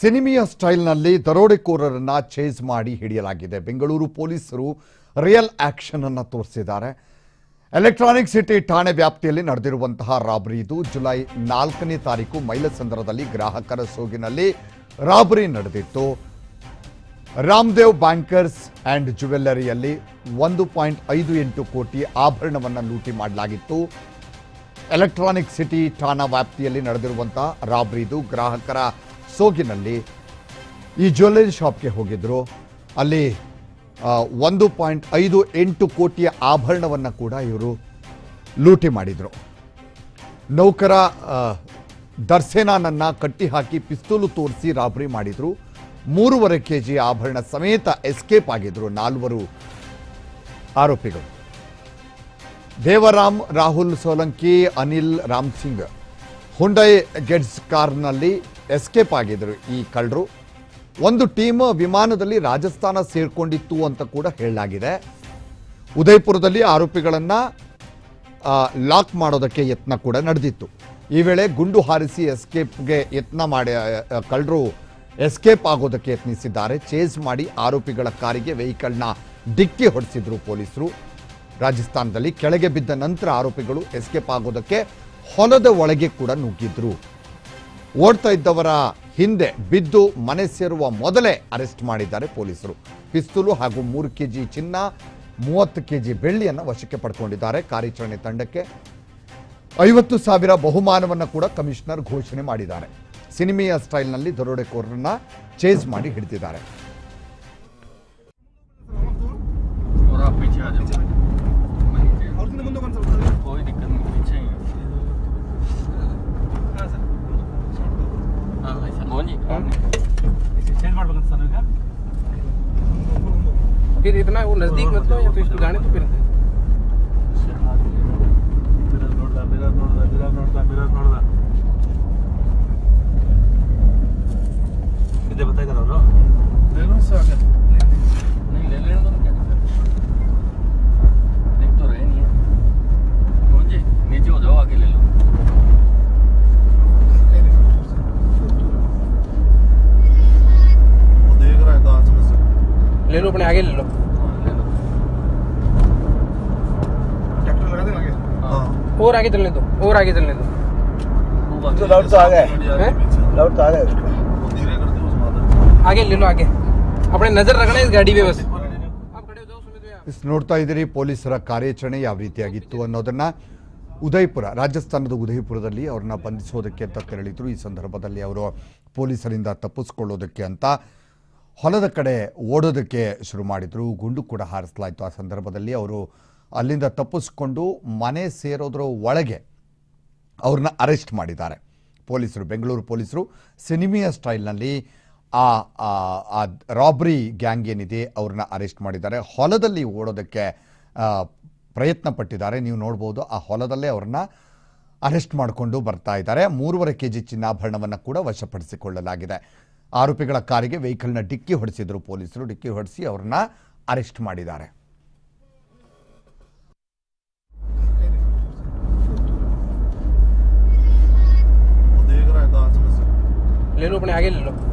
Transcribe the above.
ಸಿನಿಮೆಯ ಸ್ಟೈಲ್ನಲ್ಲಿ ದರೋಡೆಕೋರರನ್ನ chase ಮಾಡಿ ಹಿಡಿಯಲಾಗಿದೆ ಬೆಂಗಳೂರು ಪೊಲೀಸರು real action ಅನ್ನ ತೋರಿಸಿದ್ದಾರೆ ಎಲೆಕ್ಟ್ರಾನಿಕ್ ಸಿಟಿ ಠಾಣೆ ವ್ಯಾಪ್ತಿಯಲ್ಲಿ ನಡೆದಿರುವಂತಹ ರಾಬರಿ ಇದು ಜುಲೈ ನಾಲ್ಕನೇ ತಾರೀಕು ಮೈಲಸಂದ್ರದಲ್ಲಿ ಗ್ರಾಹಕರ ಸೋಗಿನಲ್ಲಿ ರಾಬರಿ ನಡೆದಿತ್ತು ರಾಮದೇವ್ ಬ್ಯಾಂಕರ್ಸ್ ಅಂಡ್ ಜುವೆಲ್ಲರಿಯಲ್ಲಿ ಒಂದು ಪಾಯಿಂಟ್ ಐದು ಎಂಟು ಕೋಟಿ ಆಭರಣವನ್ನು ಲೂಟಿ ಮಾಡಲಾಗಿತ್ತು ಎಲೆಕ್ಟ್ರಾನಿಕ್ ಸಿಟಿ ಠಾಣಾ ವ್ಯಾಪ್ತಿಯಲ್ಲಿ ನಡೆದಿರುವಂತಹ ರಾಬರಿ ಇದು ಗ್ರಾಹಕರ ಸೋಗಿನಲ್ಲಿ ಈ ಜ್ಯುವೆಲ್ಲರಿ ಶಾಪ್ಗೆ ಹೋಗಿದ್ರು ಅಲ್ಲಿ ಆ, ಒಂದು ಪಾಯಿಂಟ್ ಐದು ಎಂಟು ಕೋಟಿಯ ಆಭರಣವನ್ನು ಕೂಡ ಇವರು ಲೂಟಿ ಮಾಡಿದರು ನೌಕರ ಆ, ದರ್ಸೇನಾನನ್ನ ಕಟ್ಟಿ ಹಾಕಿ ಪಿಸ್ತೂಲು ತೋರಿಸಿ ರಾಬರಿ ಮಾಡಿದ್ರು ಮೂರುವರೆ ಕೆ ಜಿ ಆಭರಣ ಸಮೇತ ಎಸ್ಕೇಪ್ ಆಗಿದ್ರು ನಾಲ್ವರು ಆರೋಪಿಗಳು ದೇವರಾಮ್ ರಾಹುಲ್ ಸೋಲಂಕಿ ಅನಿಲ್ ರಾಮ್ ಸಿಂಗ್ ಹುಂಡೈ ಗೆಡ್ಸ್ ಕಾರ್ನಲ್ಲಿ ಎಸ್ಕೇಪ್ ಆಗಿದ್ರು ಈ ಕಳ್ಳರು ಒಂದು ಟೀಮ್ ವಿಮಾನದಲ್ಲಿ ರಾಜಸ್ಥಾನ ಸೇರ್ಕೊಂಡಿತ್ತು ಅಂತ ಕೂಡ ಹೇಳಲಾಗಿದೆ ಉದಯಪುರದಲ್ಲಿ ಆರೋಪಿಗಳನ್ನ ಆ, ಲಾಕ್ ಮಾಡೋದಕ್ಕೆ ಯತ್ನ ಕೂಡ ನಡೆದಿತ್ತು ಈ ವೇಳೆ ಗುಂಡು ಹಾರಿಸಿ ಎಸ್ಕೇಪ್ಗೆ ಯತ್ನ ಮಾಡಿ ಕಳ್ಳರು ಎಸ್ಕೇಪ್ ಆಗೋದಕ್ಕೆ ಯತ್ನಿಸಿದ್ದಾರೆ ಚೇಸ್ ಮಾಡಿ ಆರೋಪಿಗಳ ಕಾರಿಗೆ ವೆಹಿಕಲ್ನ ಡಿಕ್ಕಿ ಹೊಡೆಸಿದ್ರು ಪೊಲೀಸರು ರಾಜಸ್ಥಾನದಲ್ಲಿ ಕೆಳಗೆ ಬಿದ್ದ ನಂತರ ಆರೋಪಿಗಳು ಎಸ್ಕೇಪ್ ಆಗೋದಕ್ಕೆ ಹೊಲದ ಒಳಗೆ ಕೂಡ ನುಗ್ಗಿದ್ರು ಓಡ್ತಾ ಇದ್ದವರ ಹಿಂದೆ ಬಿದ್ದು ಮನೆ ಸೇರುವ ಮೊದಲೇ ಅರೆಸ್ಟ್ ಮಾಡಿದ್ದಾರೆ ಪೊಲೀಸರು ಪಿಸ್ತೂಲು ಹಾಗೂ ಮೂರು ಕೆಜಿ ಚಿನ್ನ ಮೂವತ್ತು ಕೆಜಿ ಬೆಳ್ಳಿಯನ್ನು ವಶಕ್ಕೆ ಪಡ್ಕೊಂಡಿದ್ದಾರೆ ಕಾರ್ಯಾಚರಣೆ ತಂಡಕ್ಕೆ ಐವತ್ತು ಸಾವಿರ ಬಹುಮಾನವನ್ನು ಕೂಡ ಕಮಿಷನರ್ ಘೋಷಣೆ ಮಾಡಿದ್ದಾರೆ ಸಿನಿಮೆಯ ಸ್ಟೈಲ್ನಲ್ಲಿ ದರೋಡೆಕೋರರನ್ನ ಚೇಸ್ ಮಾಡಿ ಹಿಡಿದಿದ್ದಾರೆ और आप पीछे आ जाओ ಅವ್ರ ಮುಂದೆ ಬಂದು ಸ್ವಲ್ಪ कोई दिक्कत नहीं पीछे ही ಹಾಂ ಸರ್ हाँ भाई सर मोहन जी ಚೇಂಜ್ ಮಾಡ್ಬೇಕಂತ ಸರ್ ಈಗ फिर इतना वो नजदीक मतलब या फिर गाने तो फिर ಮಿರರ್ ನೋಡ್ದ ಮಿರರ್ ನೋಡ್ದ ಮಿರರ್ ನೋಡ್ದ ಮಿರರ್ ನೋಡ್ದ ಇದೇ ಬರ್ತಾ ಇದ್ದಾರೆ ಅವರು नहीं ले लेने दो ना, क्या दिक्कत है? देख तो रहे नहीं है मोहन जी नीचे हो जाओ आगे ले लो वो देख रहा है कहाँ से मैं से ले लो अपने आगे ले लो हाँ ले लो ट्रैक्टर लगा देना आगे हाँ और आगे चलने दो और आगे चलने दो खूब आगे तो लाउड तो आ गया गाड़ी आ रही हैं? है पीछे लाउड तो आ गया उसका वो धीरे करते उस माता आगे ले लो आगे अपने नजर रखना है इस गाड़ी पे बस आप खड़े हो जाओ सुमित भैया ಇಸ್ ನೋಡ್ತಾ ಇದ್ದೀರಿ ಪೊಲೀಸರ ಕಾರ್ಯಾಚರಣೆ ಯಾವ ರೀತಿಯಾಗಿತ್ತು ಅನ್ನೋದನ್ನ ಉದಯಪುರ ರಾಜಸ್ಥಾನದ ಉದಯಪುರದಲ್ಲಿ ಅವ್ರನ್ನ ಬಂಧಿಸೋದಕ್ಕೆ ಅಂತ ತೆರಳಿದ್ರು ಈ ಸಂದರ್ಭದಲ್ಲಿ ಅವರು ಪೊಲೀಸರಿಂದ ತಪ್ಪಿಸ್ಕೊಳ್ಳೋದಕ್ಕೆ ಅಂತ ಹೊಲದ ಕಡೆ ಓಡೋದಕ್ಕೆ ಶುರು ಮಾಡಿದ್ರು ಗುಂಡು ಕೂಡ ಹಾರಿಸಲಾಯಿತು ಆ ಸಂದರ್ಭದಲ್ಲಿ ಅವರು ಅಲ್ಲಿಂದ ತಪ್ಪಿಸ್ಕೊಂಡು ಮನೆ ಸೇರೋದ್ರ ಒಳಗೆ ಅವ್ರನ್ನ ಅರೆಸ್ಟ್ ಮಾಡಿದ್ದಾರೆ ಪೊಲೀಸರು ಬೆಂಗಳೂರು ಪೊಲೀಸರು ಸಿನಿಮೆಯ ಸ್ಟೈಲ್ನಲ್ಲಿ ಆ ಆ- ಆ ರಾಬ್ರಿ ಗ್ಯಾಂಗ್ ಏನಿದೆ ಅವ್ರನ್ನ ಅರೆಸ್ಟ್ ಮಾಡಿದ್ದಾರೆ ಹೊಲದಲ್ಲಿ ಓಡೋದಕ್ಕೆ ಆ, ಪ್ರಯತ್ನ ಪಟ್ಟಿದ್ದಾರೆ ನೀವು ನೋಡ್ಬೋದು ಆ ಹೊಲದಲ್ಲೇ ಅವ್ರನ್ನ ಅರೆಸ್ಟ್ ಮಾಡಿಕೊಂಡು ಬರ್ತಾ ಇದ್ದಾರೆ ಮೂರುವರೆ ಕೆ ಜಿ ಚಿನ್ನಾಭರಣವನ್ನು ಕೂಡ ವಶಪಡಿಸಿಕೊಳ್ಳಲಾಗಿದೆ ಆರೋಪಿಗಳ ಕಾರಿಗೆ ವೆಹಿಕಲ್ನ ಡಿಕ್ಕಿ ಹೊಡೆಸಿದ್ರು ಪೊಲೀಸರು ಡಿಕ್ಕಿ ಹೊಡೆಸಿ ಅವ್ರನ್ನ ಅರೆಸ್ಟ್ ಮಾಡಿದ್ದಾರೆ वो देख रहा है कहाँ से मैं से ले लो अपने आगे ले लो